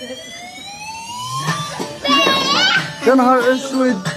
يا نهار اسود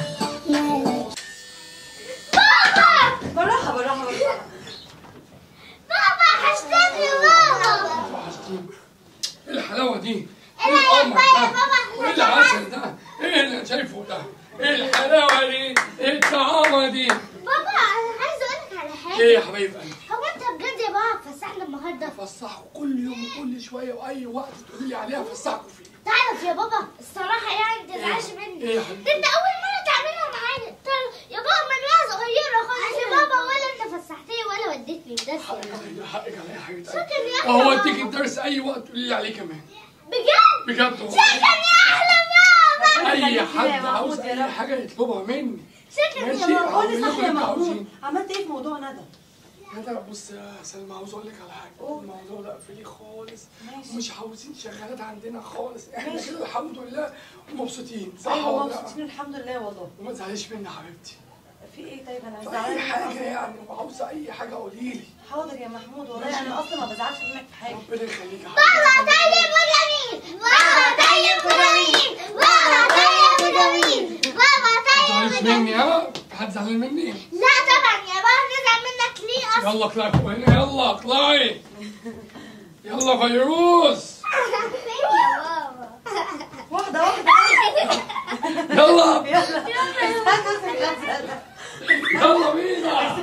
بالراحه بالراحه بالراحه بابا حشتني بابا ايه الحلاوه دي؟ إيه ايه يا القمر بابا، ده؟ بابا، وايه العسل ده؟ ايه اللي شايفه ده؟ ايه الحلاوه دي؟ ايه الطعامه دي؟ بابا انا عايزه اقول لك على حاجه ايه يا حبايب قلبي؟ هو انت بجد يا بابا فسحنا النهارده فسحكوا كل يوم وكل شويه واي وقت تقولي لي عليها فسحكوا فيه تعرف يا بابا الصراحه يعني ما تزعلش مني إيه يا حبيبي؟ ده انت اول مره تعملها معايا تعرف يا بابا من وانا صغيره خالص يا بابا ولا انت فسحتني ولا وديتني درس حقك عليا حقك عليا يا حبيبتي شكرا يا أحلى وهو بابا. اديك الدرس اي وقت تقولي لي عليه كمان بجد بجد والله شكرا يا احلى بابا اي خليك كده حد يا عاوز محمود يا اي رب. حاجه يطلبها مني شكرا ماشي. يا طب بابا قول لي أعمل صح لكم يا اللي محمود عاوزين. عملت ايه في موضوع ندى؟ انا بص يا سلمى عاوز اقول لك على حاجه الموضوع ده قفلي خالص ماشي. مش عاوزين شغالات عندنا خالص احنا كده الحمد لله ومبسوطين صح ايوه ولا لا؟ مبسوطين الحمد لله والله وما تزعليش مني يا حبيبتي في ايه طيب انا في زعلانه اي منك حاجه أصلاً. يعني وعاوزه اي حاجه قولي لي حاضر يا محمود والله انا اصلا ما بزعلش منك في حاجه ربنا يخليك يا حبيبتي بابا طيب وجميل بابا طيب وجميل بابا طيب وجميل بابا ما طيب تزعليش وجميل مني ها حد زعلان مني لا طبعا يا بابا نزعل منك ليه اصلا يلا اطلعي فوق هنا يلا اطلعي يلا فيروز فين يا بابا واحده واحده يلا يلا استنى استنى يلا بينا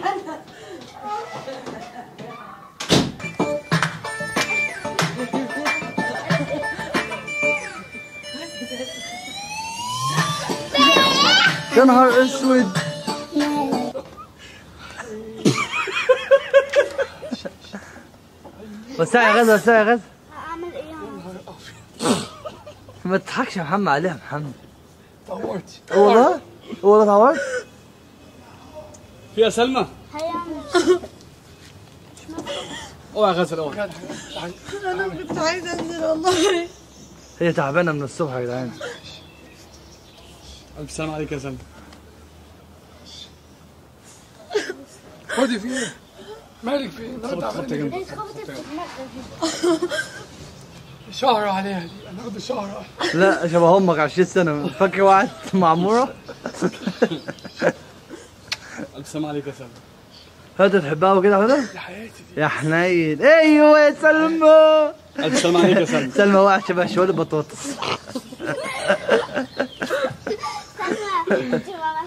يا نهار اسود بس يا غزة بس يا غزة اعمل ايه ما تضحكش يا محمد عليها يا محمد طورتي والله والله تعورت يا سلمى هيعمل اوعى يا غزل اوعى انا كنت عايزه انزل والله هي تعبانة من الصبح يا جدعان الف سلام عليك يا سلمى خدي في ايه؟ مالك في ايه؟ خبط خبط جنب ايه خبطت في دماغك شهر عليها دي انا واخد شهر لا شبه امك 20 سنة فاكر واحد معمورة الف سلام عليك يا سلمى هذا تحبها وكده هذا دي حياتي دي يا حنين ايوه يا سلمى الف سلام عليك يا سلمى سلمى واقع شبه شوال البطاطس انت ما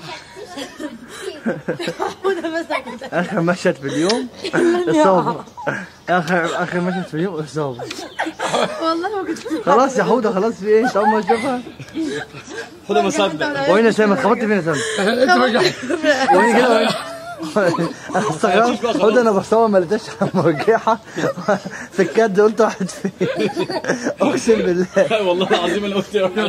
مسكتيش اخر مشهد في اليوم اصابة اخر اخر مشهد في اليوم اصابة والله ما كنت خلاص يا حودة خلاص في ايه انت اول ما تشوفها خدها ما صدق وين يا سلمى اتخبطت فين يا سلمى انت رجعت وين كده وين انا استغربت قلت انا بصور ما لقيتش مرجحة في الكاد قلت واحد فين اقسم بالله والله العظيم انا قلت يا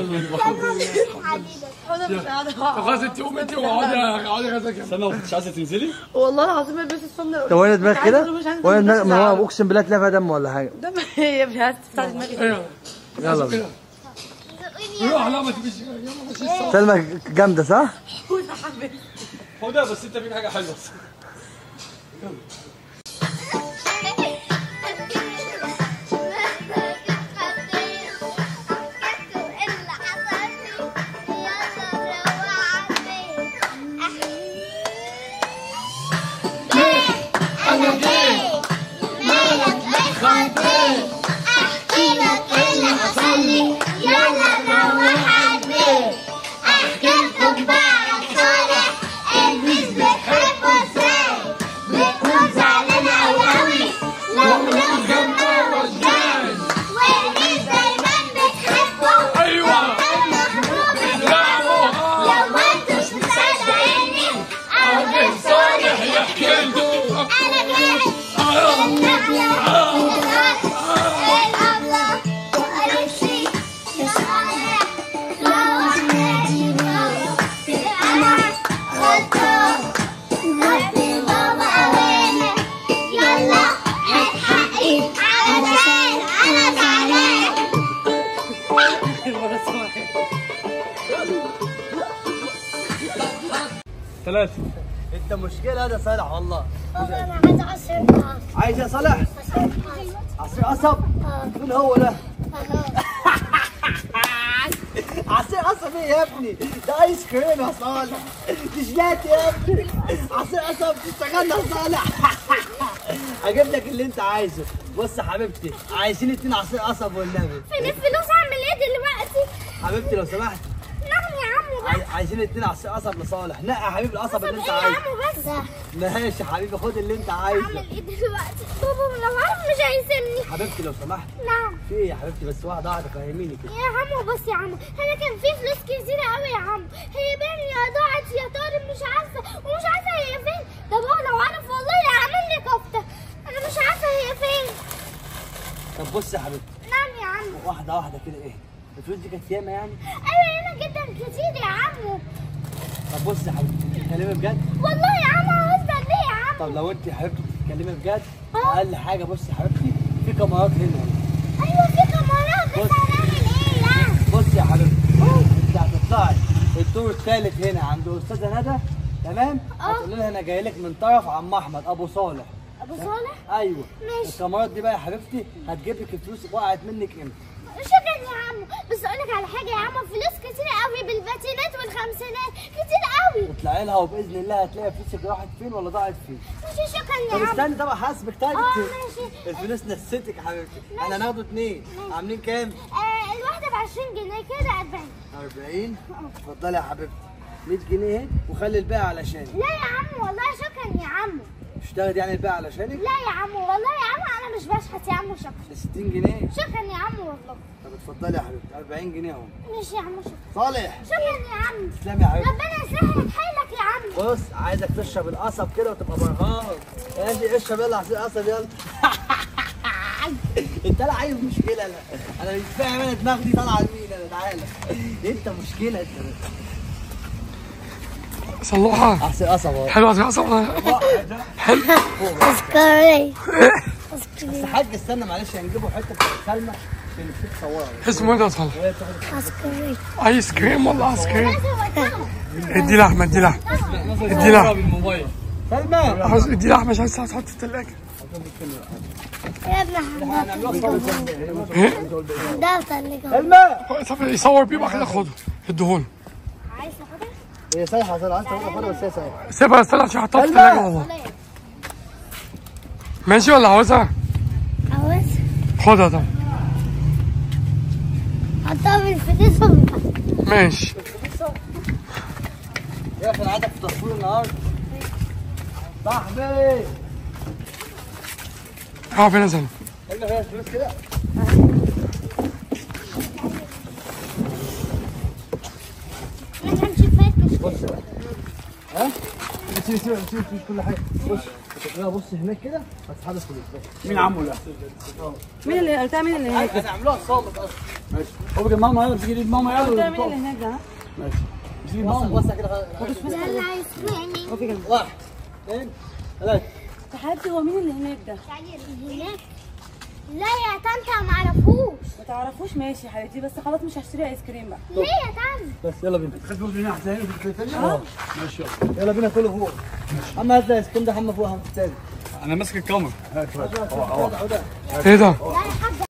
انا مش قاعده خلاص انت قومي انت واقعدي اقعدي غزه جنبي سلمى ما كنتش عايزه تنزلي والله العظيم البس السمنه طب وين دماغك كده؟ وين دماغك ما هو اقسم بالله تلاقي فيها دم ولا حاجة ده هي مش عايزه تفتح دماغي ايوه يلا بينا. كده روح لا ما تبيش يلا ماشي الصح سلمى جامدة صح؟ هدى بس انت فيك حاجه حلوه انا جاي مالك متخانقين احكي لك اللي حصل لي يلا نروح البيت احكي لكم بقى صالح البس بتحبه ازاي بتكون زعلان اوي لو نفسك وجعان والبس دايما بتحبه ايوه لو ما انتوش مصدقيني اقول صالح يحكي له انا جاي النبي الابله وقالت لي يا صالح روح نادي بابا انا غلطان ربي بابا اوانك يلا هات حقي علشان انا زعلان ثلاثه انت مشكلة هذا صالح والله بابا انا عايز اعصر عايز يا صالح عصير عصير قصب مين هو ده؟ قصب ايه يا ابني ده ايس كريم يا صالح دي جيلاتي يا ابني عصير قصب اشتغلنا يا صالح هجيب لك اللي انت عايزه بص يا حبيبتي عايزين اتنين عصير قصب والنبي فين الفلوس اعمل ايه دلوقتي حبيبتي لو سمحت نعم يا عمو بس عاي- عايزين اتنين عصير قصب لصالح نقي يا حبيبي القصب اللي انت ايه يا عايزه عمو بس ماشي يا حبيبي خد اللي انت عايزه اعمل ايه دلوقتي بابا لو عارف مش هيسيبني حبيبتي لو سمحت نعم في ايه يا حبيبتي بس واحده واحده فهميني كده يا عمو بس يا عمو انا كان في فلوس كتيرة قوي يا عمو هي بين يا ضاعت يا طارق مش عارفة ومش عارفة هي فين ده بابا لو عارف والله يعمل لي كفتة انا مش عارفة هي فين طب بص يا حبيبتي نعم يا عمو واحده واحده كده ايه الفلوس دي كانت ياما يعني ايوه ياما جدا كتير يا عمو طب بص يا حبيبتي بتتكلمي بجد والله يا عمو هسبق ليه يا عمو طب لو انت يا حبيبتي بتتكلمي بجد اه. اقل حاجه بص يا حبيبتي في كاميرات هنا ايوه في كاميرات بس بص. هنعمل ايه يعني بص يا حبيبتي انت هتطلعي الدور الثالث هنا عند استاذه ندى تمام اه. هتقول لها انا جاي لك من طرف عم احمد ابو صالح ابو صالح ايوه ماشي. الكاميرات دي بقى يا حبيبتي هتجيب لك الفلوس وقعت منك امتى شكرا يا عمو بس اقول لك على حاجه يا عمو فلوس كتير قوي بالباتينات والخمسينات كتير قوي اطلعي لها وباذن الله هتلاقي فلوسك راحت فين ولا ضاعت فين ماشي شكرا يا طب عمو استني طبعا حاسبك طيب اه، انت- ماشي. الفلوس نسيتك يا حبيبتي انا هناخده اتنين عاملين كام؟ آه الواحده ب 20 جنيه كده 40 40 اتفضلي يا حبيبتي 100 جنيه اهي وخلي الباقي علشاني لا يا عمو والله شكرا يا عمو مش تاخدي يعني الباقي علشانك؟ لا يا عمو والله يا عمو انا مش بشحت يا عمو شكرا 60 جنيه شكرا يا عمو والله طب اتفضلي يا حبيبتي 40 جنيه اهو ماشي يا عمو شكرا صالح شكرا يا عمو تسلمي يا حبيبتي ربنا يسهل حالك يا عمو بص عايزك تشرب القصب كده وتبقى برهان ماشي اشرب يلا عصير قصب يلا انت لا عايز مشكله لا انا مش فاهم انا دماغي دي طالعه لمين انا تعالى انت مشكله انت صلوحة عصير قصب اهو حلوة زي عصا حلو اسكري بس حاج استنى معلش هنجيبه حته في سلمى عشان نشوف صورها اسمه ايه ده يا صالح؟ وهي بتاخد اسكري ايس كريم ولا ايس كريم؟ ادي لحمة ادي لحمة ادي لحمة بالموبايل سلمى عاوز ادي لحمة مش عايز تحط في الثلاجة يا ابن حماد هنعملها صور ايه؟ ده طلقه سلمى طب يصور بيه بقى كده خده اديهوله عايز تاخدها؟ هي سايحه عشان عايز تاخدها بس هي سايحه سيبها استنى عشان احطها في الثلاجة والله ماشي ولا عاوزها؟ عاوز خدها طب حطها في الفريزر ماشي يا اخي انا عايزك في تصوير النهارده صاحبي اه فين نزل قلنا فيها فلوس كده احنا هنشوف فاكر بص بقى ها سيب سيب سيب سيب كل حاجه بص لا بص هناك كده هتسحب الفلوس بس مين عمو ده؟ مين اللي قلتها مين اللي هناك؟ هنعملوها صامت اصلا ماشي هو بيجي ماما يلا تيجي ايد ماما قلتها يلا مين اللي هناك ده؟ ها؟ ماشي مش ايد بص ماما بص كده يلا عايز يعني وفي جنب واحد اثنين ثلاثة حبيبتي هو مين اللي هناك ده؟ هناك لا يا طنط ما اعرفوش ما تعرفوش ماشي يا حبيبتي بس خلاص مش هشتري ايس كريم بقى ليه يا طنط بس يلا بينا خد فلوس من هنا احسن هنا في الثانية اه ماشي يلا يلا بينا كله فوق اما هات الايس كريم ده حمى فوق هم تاني انا ماسك الكاميرا هات اقعد اقعد ايه ده؟ لا يا حاج